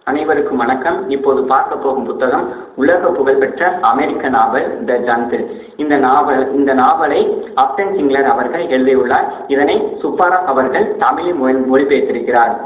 அனைவருக்கும் வணக்கம் இப்போது பார்க்க போகும் புத்தகம் உலக புகழ்பெற்ற அமெரிக்க நாவல் த ஜங்கிள் இந்த நாவல் இந்த நாவலை அப்டன் சிங்லர் அவர்கள் எழுதியுள்ளார் இதனை சுப்பாராவ் அவர்கள் தமிழில் மொழி மொழிபெயர்த்திருக்கிறார்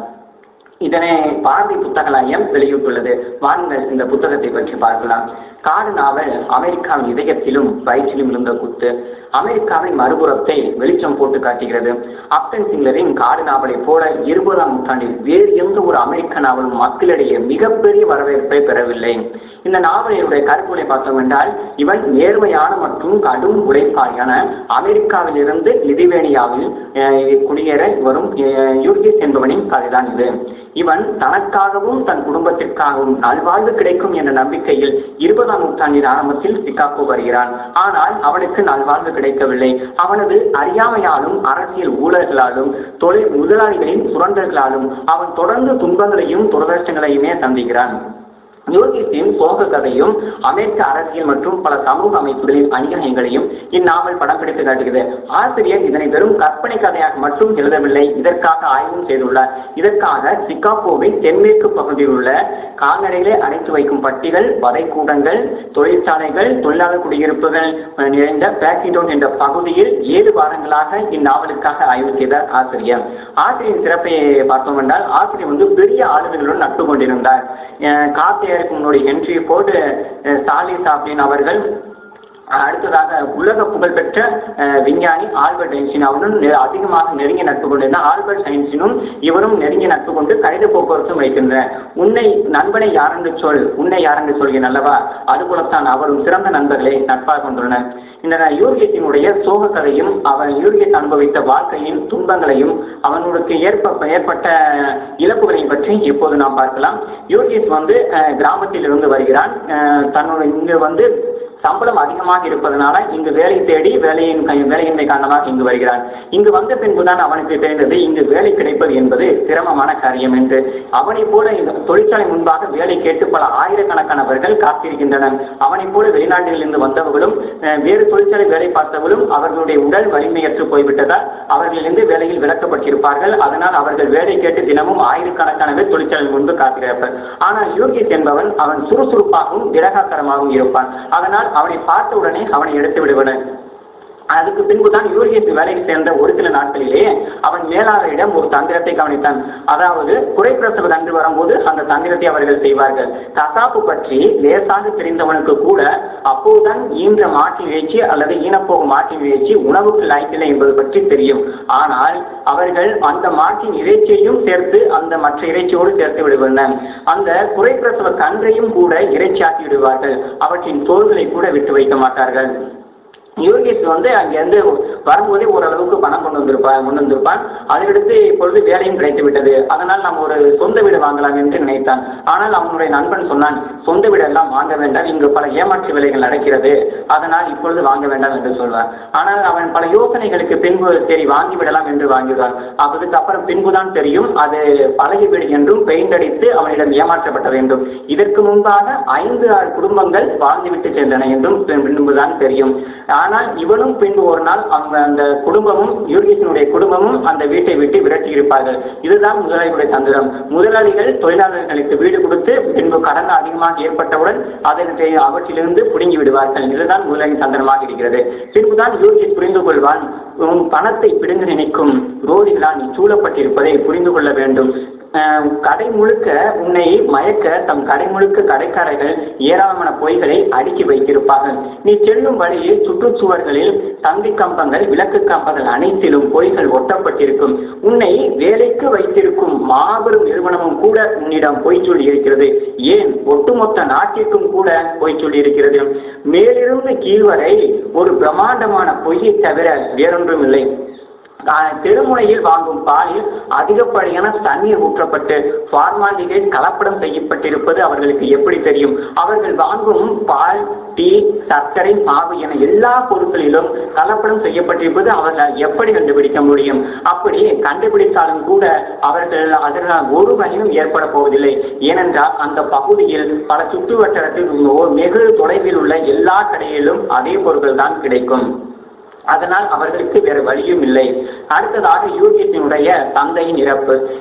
இதனை பாரதி புத்தகலாயம் வெளியிட்டுள்ளது வாருங்கள் இந்த புத்தகத்தை பற்றி பார்க்கலாம் காடு நாவல் அமெரிக்காவின் இதயத்திலும் வயிற்றிலும் இருந்த குத்து அமெரிக்காவின் மறுபுறத்தை வெளிச்சம் போட்டு காட்டுகிறது அப்டன் சிங்லரின் காடு நாவலை போல இருபதாம் நூற்றாண்டில் வேறு எந்த ஒரு அமெரிக்க நாவலும் மக்களிடையே மிகப்பெரிய வரவேற்பை பெறவில்லை இந்த நாவலினுடைய கருப்பொருளை பார்த்தோம் என்றால் இவன் நேர்மையான மற்றும் கடும் உழைப்பாளியான அமெரிக்காவிலிருந்து லிதுவேனியாவில் அஹ், குடியேற வரும் அஹ், யூர்கிஸ் என்பவனின் கதைதான் இது இவன் தனக்காகவும் தன் குடும்பத்திற்காகவும் நல்வாழ்வு கிடைக்கும் என்ற நம்பிக்கையில் இருபதாம் நூற்றாண்டின் ஆரம்பத்தில் சிகாகோ வருகிறான் ஆனால் அவனுக்கு நல்வாழ்வு கிடைக்கவில்லை அவனது அறியாமையாலும் அரசியல் ஊழல்களாலும் தொழில் முதலாளிகளின் சுரண்டல்களாலும் அவன் தொடர்ந்து துன்பங்களையும் துரதிருஷ்டங்களையுமே சந்திக்கிறான் யோகித்தின் சோக கதையும் அமெரிக்க அரசியல் மற்றும் பல சமூக அமைப்புகளின் அநியாயங்களையும் இந்நாவல் படம் பிடித்து காட்டுகிறது ஆசிரியர் இதனை வெறும் கற்பனை கதையாக மட்டும் எழுதவில்லை இதற்காக ஆய்வும் செய்துள்ளார் இதற்காக சிகாகோவின் தென்மேற்கு பகுதியில் உள்ள கால்நடைகளை அடைத்து வைக்கும் பட்டிகள் வதைக்கூடங்கள் தொழிற்சாலைகள் தொழிலாளர் குடியிருப்புகள் நிறைந்த பேக்கிடோன் என்ற பகுதியில் ஏழு வாரங்களாக இந்நாவலுக்காக ஆய்வு செய்தார் ஆசிரியர் ஆசிரியரின் சிறப்பை பார்த்தோம் என்றால் ஆசிரியர் வந்து பெரிய ஆளுமைகளுடன் நட்பு கொண்டிருந்தார் அஹ் கார்த்தியருக்கு முன்னோடி ஹென்ரி போர்டு அஹ் சார்லி சாப்ளின் அவர்கள் அடுத்ததாக உலக புகழ்பெற்ற அஹ், விஞ்ஞானி ஆல்பர்ட் ஐன்ஸ்டீன் அவரும் நெ- அதிகமாக நெருங்கிய நட்பு கொண்டிருந்தார் ஆல்பர்ட் ஐன்ஸ்டீனும் இவரும் நெருங்கிய நட்பு கொண்டு கடித போக்குவரத்தும் வைக்கின்றனர் உன்னை நண்பனை யாரென்று சொல் உன்னை யாரென்று சொல்கிறேன் அல்லவா அதுபோலத்தான் அவரும் சிறந்த நண்பர்களை நட்பாக கொண்டுள்ளனர் இந்த யூரியத்தினுடைய சோக கதையும் அவன் யூரியத் அனுபவித்த வாழ்க்கையின் துன்பங்களையும் அவனுக்கு ஏற்ப ஏற்பட்ட இழப்புகளையும் பற்றி இப்போது நாம் பார்க்கலாம் யூரியஸ் வந்து அஹ், கிராமத்தில் இருந்து வருகிறான் அஹ், தன்னோட இங்கு வந்து சம்பளம் அதிகமாக இருப்பதனால இங்கு வேலை தேடி வேலையின் வேலையின்மை காரணமாக இங்கு வருகிறான் இங்கு வந்த பின்புதான் அவனுக்கு தெரிந்தது இங்கு வேலை கிடைப்பது என்பது சிரமமான காரியம் என்று அவனைப் போல இந்த தொழிற்சாலை முன்பாக வேலை கேட்டு பல ஆயிரக்கணக்கானவர்கள் காத்திருக்கின்றனர் அவனைப் போல வெளிநாடுகளிலிருந்து வந்தவர்களும் அஹ், வேறு தொழிற்சாலை வேலை பார்த்தவர்களும் அவர்களுடைய உடல் வலிமையற்று போய்விட்டதால் அவர்களிலிருந்து வேலையில் விலக்கப்பட்டிருப்பார்கள் அதனால் அவர்கள் வேலை கேட்டு தினமும் ஆயிரக்கணக்கான பேர் தொழிற்சாலை முன்பு காத்திருப்பார் ஆனால் யோகித் என்பவன் அவன் சுறுசுறுப்பாகவும் திடகாத்திரமாகவும் இருப்பான் அதனால் அவனை பார்த்த உடனே அவனை எடுத்து விடுவன அதுக்கு பின்புதான் யூரியஸ் வேலைக்கு சேர்ந்த ஒரு சில நாட்களிலே அவன் மேலாளரிடம் ஒரு தந்திரத்தை கவனித்தான் அதாவது குறைப்பிரசவ தண்டு வரும்போது அந்த தந்திரத்தை அவர்கள் செய்வார்கள் கசாப்பு பற்றி லேசாக தெரிந்தவனுக்கு கூட அப்போதுதான் ஈன்ற மாட்டின் இறைச்சி அல்லது ஈனப்போகும் மாட்டின் இறைச்சி உணவுக்கு லாய்க்கில்லை என்பது பற்றி தெரியும் ஆனால் அவர்கள் அந்த மாட்டின் இறைச்சியையும் சேர்த்து அந்த மற்ற இறைச்சியோடு சேர்த்து விடுவனர் அந்த குறைப்பிரசவ கன்றையும் கூட இறைச்சியாக்கி விடுவார்கள் அவற்றின் தோள்களை கூட விட்டு வைக்க மாட்டார்கள் யூரிஸ் வந்து அங்கேருந்து வரும்போதே ஓரளவுக்கு பணம் கொண்டு வந்திருப்பான் கொண்டு வந்திருப்பான் அதையடுத்து இப்பொழுது வேலையும் கிடைத்து விட்டது அதனால் நம்ம ஒரு சொந்த வீடு வாங்கலாம் என்று நினைத்தான் ஆனால் அவனுடைய நண்பன் சொன்னான் சொந்த வீடு எல்லாம் வாங்க வேண்டாம் இங்கு பல ஏமாற்று வேலைகள் நடக்கிறது அதனால் இப்பொழுது வாங்க வேண்டாம் என்று சொல்வான் ஆனால் அவன் பல யோசனைகளுக்கு பின்பு சரி வாங்கி விடலாம் என்று வாங்கிடுவான் அதுக்கு அப்புறம் பின்புதான் தெரியும் அது பழகி வீடு என்றும் பெயிண்ட் அடித்து அவனிடம் ஏமாற்றப்பட்ட வேண்டும் இதற்கு முன்பாக ஐந்து ஆறு குடும்பங்கள் வாழ்ந்துவிட்டு சென்றன என்றும் பின்- பின்புதான் தெரியும் ஆனால் இவனும் பின்பு ஒரு நாள் அவங்க அந்த குடும்பமும் யூர்கிசனுடைய குடும்பமும் அந்த வீட்டை விட்டு விரட்டி இருப்பார்கள் இதுதான் முதலாளிகளுடைய தந்திரம் முதலாளிகள் தொழிலாளர்களுக்கு வீடு கொடுத்து பின்பு கடன் அதிகமாக ஏற்பட்டவுடன் அதனை அவற்றிலிருந்து புடுங்கி விடுவார்கள் இதுதான் முதலாளி தந்திரமாக இருக்கிறது பின்புதான் யூர்கிஸ் புரிந்து கொள்வான் உன் பணத்தை பிடுங்க நினைக்கும் ரோதிகளால் நீ சூழப்பட்டிருப்பதை புரிந்து கொள்ள வேண்டும் அஹ் கடை முழுக்க உன்னை மயக்க தம் கடை முழுக்க கடைக்காரர்கள் ஏராளமான பொய்களை அடுக்கி வைத்திருப்பார்கள் நீ செல்லும் வழியில் சுற்றுச்சுவர்களில் தந்தி கம்பங்கள் விளக்கு கம்பங்கள் அனைத்திலும் பொய்கள் ஒட்டப்பட்டிருக்கும் உன்னை வேலைக்கு வைத்திருக்கும் மாபெரும் நிறுவனமும் கூட உன்னிடம் பொய் சொல்லி இருக்கிறது ஏன் ஒட்டுமொத்த நாட்டிற்கும் கூட பொய் சொல்லி இருக்கிறது மேலிருந்து கீழ்வரை ஒரு பிரம்மாண்டமான பொய்யை தவிர வேறொன்றும் இல்லை ஆஹ் தெருமுனையில் வாங்கும் பாலில் அதிகப்படியான தண்ணீர் ஊற்றப்பட்டு ஃபார்மாலிடேட் கலப்படம் செய்யப்பட்டிருப்பது அவர்களுக்கு எப்படி தெரியும் அவர்கள் வாங்கும் பால் டீ சர்க்கரை மாவு என எல்லா பொருட்களிலும் கலப்படம் செய்யப்பட்டிருப்பது அவர்களால் எப்படி கண்டுபிடிக்க முடியும் அப்படி கண்டுபிடித்தாலும் கூட அவர்கள் அதனால் ஒரு பயனும் ஏற்பட போவதில்லை ஏனென்றால் அந்த பகுதியில் பல சுற்று வட்டாரத்தில் வெகு தொலைவில் உள்ள எல்லா கடையிலும் அதே பொருட்கள் தான் கிடைக்கும் அதனால் அவர்களுக்கு வேறு வழியும் இல்லை அடுத்ததாக யூகியத்தினுடைய தந்தையின் இறப்பு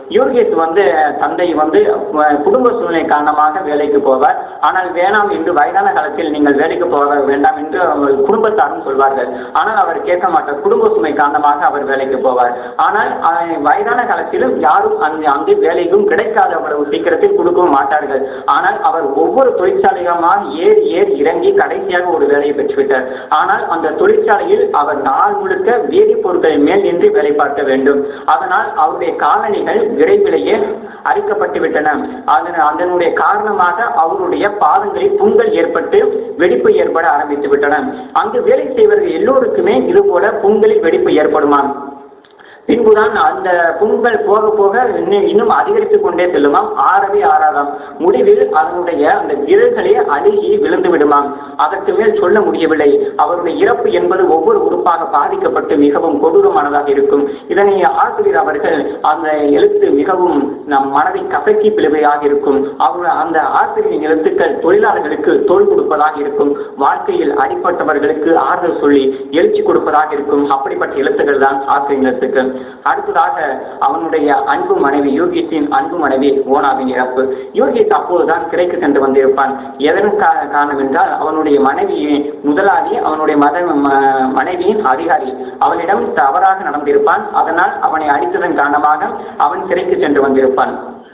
யூர்கேஸ் வந்து தந்தை வந்து அஹ், குடும்ப சூழ்நிலை காரணமாக வேலைக்கு போவார் ஆனால் வேணாம் என்று வயதான காலத்தில் நீங்கள் வேலைக்கு போக வேண்டாம் என்று அவர் குடும்பத்தாரும் சொல்வார்கள் ஆனால் அவர் கேட்க மாட்டார் குடும்ப சுமை காரணமாக அவர் வேலைக்கு போவார் ஆனால் அஹ், வயதான காலத்திலும் யாரும் அந்த அங்கு வேலையும் கிடைக்காத அவ்வளவு சீக்கிரத்தில் கொடுக்கவும் மாட்டார்கள் ஆனால் அவர் ஒவ்வொரு தொழிற்சாலையுமாக ஏறி ஏறி இறங்கி கடைசியாக ஒரு வேலையை பெற்றுவிட்டார் ஆனால் அந்த தொழிற்சாலையில் அவர் நாள் முழுக்க வேதிப்பொருட்களின் மேல் நின்று வேலை பார்க்க வேண்டும் அதனால் அவருடைய காலணிகள் விரைவிலேயே அரிக்கப்பட்டு விட்டன அதன் அதனுடைய காரணமாக அவருடைய பாதங்களில் புண்கள் ஏற்பட்டு வெடிப்பு ஏற்பட ஆரம்பித்து விட்டன அங்கு வேலை செய்வர்கள் எல்லோருக்குமே இது போல புண்களில் வெடிப்பு ஏற்படுமாம் பின்புதான் அந்த புண்கள் போக போக இன்னும் இன்னும் அதிகரித்துக் கொண்டே செல்லுமாம் ஆறவே ஆறாதாம் முடிவில் அதனுடைய அந்த விரல்களே அழுகி விழுந்து விடுமாம் அதற்கு மேல் சொல்ல முடியவில்லை அவருடைய இறப்பு என்பது ஒவ்வொரு உறுப்பாக பாதிக்கப்பட்டு மிகவும் கொடூரமானதாக இருக்கும் இதனை ஆசிரியர் அவர்கள் அந்த எழுத்து மிகவும் நம் மனதை கசக்கி பிளவையாக இருக்கும் அவர் அந்த ஆசிரியரின் எழுத்துக்கள் தொழிலாளர்களுக்கு தோல் கொடுப்பதாக இருக்கும் வாழ்க்கையில் அடிப்பட்டவர்களுக்கு ஆறுதல் சொல்லி எழுச்சி கொடுப்பதாக இருக்கும் அப்படிப்பட்ட எழுத்துக்கள் தான் ஆசிரியர் எழுத்துக்கள் அடுத்ததாக அவனுடைய அன்பு மனைவி யூகித்தின் அன்பு மனைவி ஓனாவின் இறப்பு யூகித் அப்போதுதான் சிறைக்கு சென்று வந்திருப்பான் எதற்காக காரணம் என்றால் அவனுடைய மனைவியை முதலாளி அவனுடைய மத ம- மனைவியின் அதிகாரி அவனிடம் தவறாக நடந்திருப்பான் அதனால் அவனை அடித்ததன் காரணமாக அவன் சிறைக்கு சென்று வந்திருப்பான்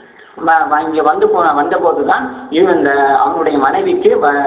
வ- வ- இங்கே வந்து போ வந்தபோதுதான் இவன் இந்த அவனுடைய மனைவிக்கு வ-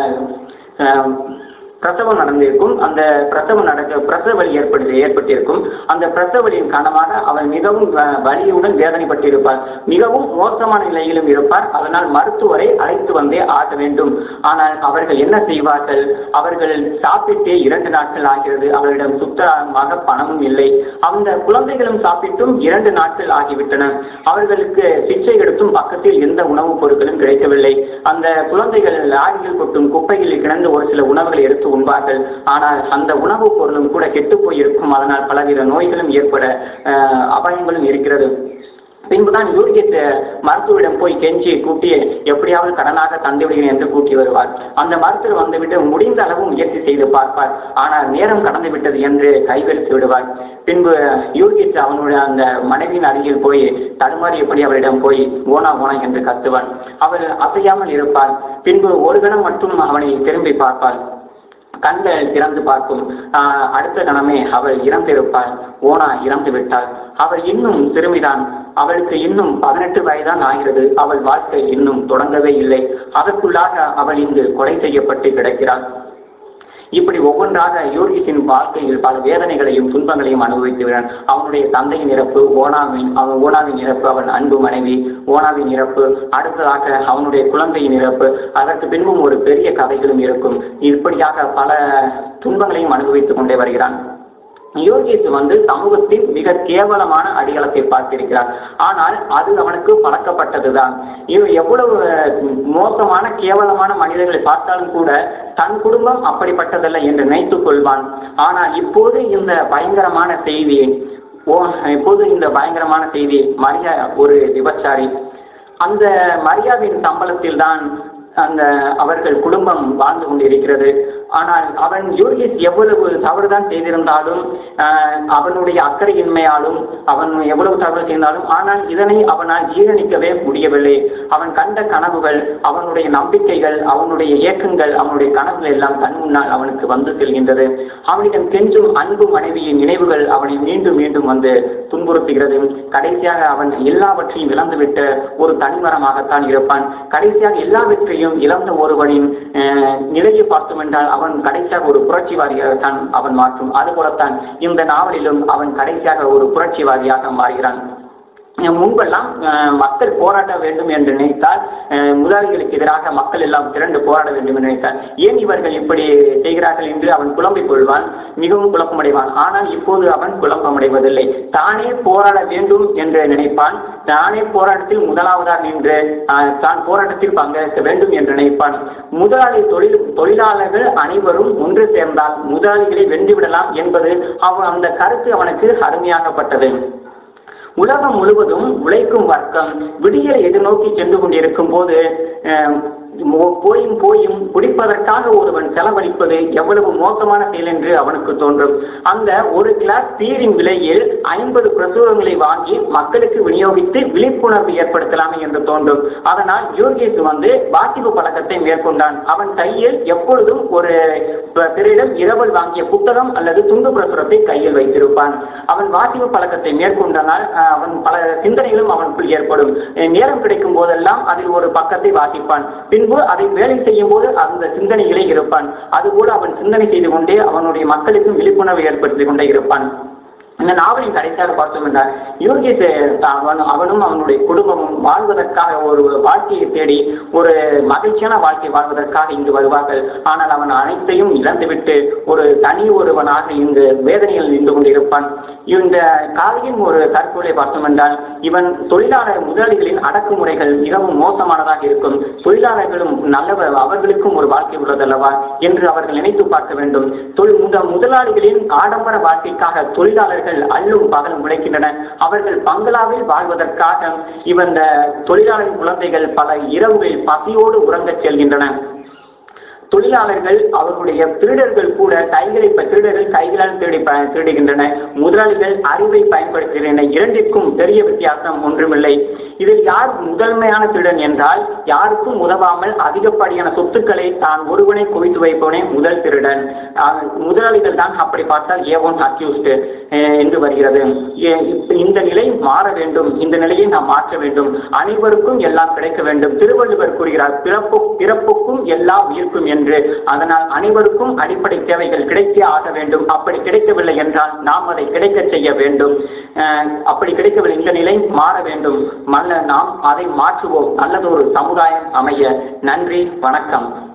அஹ் பிரசவம் நடந்திருக்கும் அந்த பிரசவம் நடக்க பிரசவ வலி ஏற்பட்டு ஏற்பட்டிருக்கும் அந்த பிரசவ வலியின் காரணமாக அவள் மிகவும் வ- வலியுடன் வேதனைப்பட்டிருப்பார் மிகவும் மோசமான நிலையிலும் இருப்பார் அதனால் மருத்துவரை அழைத்து வந்தே ஆக வேண்டும் ஆனால் அவர்கள் என்ன செய்வார்கள் அவர்கள் சாப்பிட்டே இரண்டு நாட்கள் ஆகிறது அவர்களிடம் சுத்தமாக பணமும் இல்லை அந்த குழந்தைகளும் சாப்பிட்டும் இரண்டு நாட்கள் ஆகிவிட்டன அவர்களுக்கு பிச்சை எடுத்தும் பக்கத்தில் எந்த உணவுப் பொருட்களும் கிடைக்கவில்லை அந்த குழந்தைகள் லாரியில் கொட்டும் குப்பைகளில் கிடந்து ஒரு சில உணவுகளை எடுத்து உண்பார்கள் ஆனால் அந்த உணவுப் பொருளும் கூட கெட்டுப் போயிருக்கும் அதனால் பலவித நோய்களும் ஏற்பட அஹ், அபாயங்களும் இருக்கிறது பின்புதான் யூரிகேட் மருத்துவரிடம் போய் கெஞ்சி கூட்டி எப்படியாவது கடனாக தந்து விடுகிறேன் என்று கூட்டி வருவார் அந்த மருத்துவர் வந்துவிட்டு முடிந்த அளவு முயற்சி செய்து பார்ப்பார் ஆனால் நேரம் கடந்து விட்டது என்று கைவெடுத்து விடுவார் பின்பு யூரிகேட் அவனுடைய அந்த மனைவியின் அருகில் போய் தடுமாறியபடி அவரிடம் போய் ஓனா ஓனா என்று கத்துவான் அவள் அசையாமல் இருப்பாள் பின்பு ஒரு கணம் மட்டும் அவனை திரும்பி பார்ப்பாள் கண்கள் திறந்து பார்க்கும் ஆஹ், அடுத்த கணமே அவள் இறந்திருப்பாள் ஓனா இறந்து விட்டாள் அவள் இன்னும் சிறுமிதான் அவளுக்கு இன்னும் பதினெட்டு வயதான் ஆகிறது அவள் வாழ்க்கை இன்னும் தொடங்கவே இல்லை அதற்குள்ளாக அவள் இங்கு கொலை செய்யப்பட்டு கிடக்கிறாள் இப்படி ஒவ்வொன்றாக யூர்கிஸின் வாழ்க்கையில் பல வேதனைகளையும் துன்பங்களையும் அனுபவித்துவிடான் அவனுடைய தந்தையின் இறப்பு ஓனாவின் அவன் ஓனாவின் இறப்பு அவன் அன்பு மனைவி ஓனாவின் இறப்பு அடுத்ததாக அவனுடைய குழந்தையின் இறப்பு அதற்கு பின்பும் ஒரு பெரிய கதைகளும் இருக்கும் இப்படியாக பல துன்பங்களையும் அனுபவித்துக் கொண்டே வருகிறான் யோகேஷ் வந்து சமூகத்தின் மிக கேவலமான அடிகளத்தை பார்த்திருக்கிறார் ஆனால் அது அவனுக்கு பழக்கப்பட்டதுதான் இவன் எவ்வளவு மோசமான கேவலமான மனிதர்களை பார்த்தாலும் கூட தன் குடும்பம் அப்படிப்பட்டதல்ல என்று நினைத்துக் கொள்வான் ஆனால் இப்போது இந்த பயங்கரமான செய்தி ஓ இப்போது இந்த பயங்கரமான செய்தி மரியா ஒரு விபச்சாரி அந்த மரியாவின் சம்பளத்தில் தான் அந்த அவர்கள் குடும்பம் வாழ்ந்து கொண்டிருக்கிறது ஆனால் அவன் யூரிஸ் எவ்வளவு தவறுதான் செய்திருந்தாலும் ஆஹ், அவனுடைய அக்கறையின்மையாலும் அவன் எவ்வளவு தவறு செய்தாலும் ஆனால் இதனை அவனால் ஜீரணிக்கவே முடியவில்லை அவன் கண்ட கனவுகள் அவனுடைய நம்பிக்கைகள் அவனுடைய இயக்கங்கள் அவனுடைய கனவுகள் எல்லாம் கண் முன்னால் அவனுக்கு வந்து செல்கின்றது அவனிடம் கெஞ்சும் அன்பு மனைவியின் நினைவுகள் அவனை மீண்டும் மீண்டும் வந்து துன்புறுத்துகிறது கடைசியாக அவன் எல்லாவற்றையும் இழந்துவிட்ட ஒரு தனிமரமாகத்தான் இருப்பான் கடைசியாக எல்லாவற்றையும் இழந்த ஒருவனின் அஹ், நிலையை பார்த்தோம் என்றால் அவன் கடைசியாக ஒரு புரட்சிவாதியாகத்தான் அவன் மாற்றும் அதுபோலத்தான் இந்த நாவலிலும் அவன் கடைசியாக ஒரு புரட்சிவாதியாக மாறுகிறான் அஹ் முன்பெல்லாம் அஹ், மக்கள் போராட வேண்டும் என்று நினைத்தால் அஹ், முதலாளிகளுக்கு எதிராக மக்கள் எல்லாம் திரண்டு போராட வேண்டும் என்று நினைத்தால் ஏன் இவர்கள் இப்படி செய்கிறார்கள் என்று அவன் குழம்பிக் கொள்வான் மிகவும் குழப்பமடைவான் ஆனால் இப்போது அவன் குழப்பமடைவதில்லை தானே போராட வேண்டும் என்று நினைப்பான் தானே போராட்டத்தில் முதலாவதாக நின்று அஹ், தான் போராட்டத்தில் பங்கேற்க வேண்டும் என்று நினைப்பான் முதலாளி தொழில் தொழிலாளர்கள் அனைவரும் ஒன்று சேர்ந்தால் முதலாளிகளை வென்றுவிடலாம் என்பது அவன் அந்த கருத்து அவனுக்கு அருமையாகப்பட்டது உலகம் முழுவதும் உழைக்கும் வர்க்கம் விடியலை எதிர்நோக்கி சென்று கொண்டிருக்கும் போது அஹ், மோ- போயும் போயும் குடிப்பதற்காக ஒருவன் செலவழிப்பது எவ்வளவு மோசமான செயல் என்று அவனுக்கு தோன்றும் அந்த ஒரு கிளாஸ் பீரின் விலையில் ஐம்பது பிரசுரங்களை வாங்கி மக்களுக்கு விநியோகித்து விழிப்புணர்வு ஏற்படுத்தலாமே என்று தோன்றும் அதனால் யூர்கேஸ் வந்து வாசிப்பு பழக்கத்தை மேற்கொண்டான் அவன் கையில் எப்பொழுதும் ஒரு ப- பிறரிடம் இரவல் வாங்கிய புத்தகம் அல்லது துண்டு பிரசுரத்தை கையில் வைத்திருப்பான் அவன் வாசிப்பு பழக்கத்தை மேற்கொண்டனால் அஹ், அவன் பல சிந்தனைகளும் அவனுக்குள் ஏற்படும் அஹ், நேரம் கிடைக்கும் போதெல்லாம் அதில் ஒரு பக்கத்தை வாசிப்பான் பின்பு அதை வேலை செய்யும் போது அந்த சிந்தனைகளே இருப்பான் அதுபோல அவன் சிந்தனை செய்து கொண்டே அவனுடைய மக்களுக்கும் விழிப்புணர்வு ஏற்படுத்திக் கொண்டே இருப்பான் இந்த நாவலின் கடைசியாக பார்த்தோம் என்றால் யூர்கேஸ் அவன் அவனும் அவனுடைய குடும்பமும் வாழ்வதற்காக ஒரு வாழ்க்கையை தேடி ஒரு மகிழ்ச்சியான வாழ்க்கை வாழ்வதற்காக இங்கு வருவார்கள் ஆனால் அவன் அனைத்தையும் இழந்துவிட்டு ஒரு தனி ஒருவனாக இங்கு வேதனையில் நின்று கொண்டிருப்பான் இந்த காலையின் ஒரு கருப்பொருளை பார்த்தோம் என்றால் இவன் தொழிலாளர் முதலாளிகளின் அடக்குமுறைகள் மிகவும் மோசமானதாக இருக்கும் தொழிலாளர்களும் நல்லவர் அவர்களுக்கும் ஒரு வாழ்க்கை உள்ளதல்லவா என்று அவர்கள் நினைத்து பார்க்க வேண்டும் தொழில் முத முதலாளிகளின் ஆடம்பர வாழ்க்கைக்காக தொழிலாளர்கள் அல்லும் பகலும் உழைக்கின்றனர் அவர்கள் பங்களாவில் வாழ்வதற்காக இவன் இந்த தொழிலாளர் குழந்தைகள் பல இரவுகளில் பசியோடு உறங்கச் செல்கின்றன தொழிலாளர்கள் அவர்களுடைய திருடர்கள் கூட கைகளை ப- திருடர்கள் கைகளால் திருடி ப- திருடுகின்றன முதலாளிகள் அறிவை பயன்படுத்துகின்றன இரண்டிற்கும் பெரிய வித்தியாசம் ஒன்றுமில்லை இதில் யார் முதன்மையான திருடன் என்றால் யாருக்கும் உதவாமல் அதிகப்படியான சொத்துக்களை தான் ஒருவனை குவித்து வைப்பவனே முதல் திருடன் ஆஹ் முதலாளிகள் தான் அப்படி பார்த்தால் ஏ ஒன் அக்யூஸ்டு என்று வருகிறது ஏ- இப்ப இந்த நிலை மாற வேண்டும் இந்த நிலையை நாம் மாற்ற வேண்டும் அனைவருக்கும் எல்லாம் கிடைக்க வேண்டும் திருவள்ளுவர் கூறுகிறார் பிறப்பு பிறப்புக்கும் எல்லா உயிர்க்கும் என்று அதனால் அனைவருக்கும் அடிப்படை தேவைகள் கிடைத்தே ஆக வேண்டும் அப்படி கிடைக்கவில்லை என்றால் நாம் அதை கிடைக்கச் செய்ய வேண்டும் அஹ் அப்படி கிடைக்கவில்லை இந்த நிலை மாற வேண்டும் மல்ல நாம் அதை மாற்றுவோம் நல்லதொரு சமுதாயம் அமைய நன்றி வணக்கம்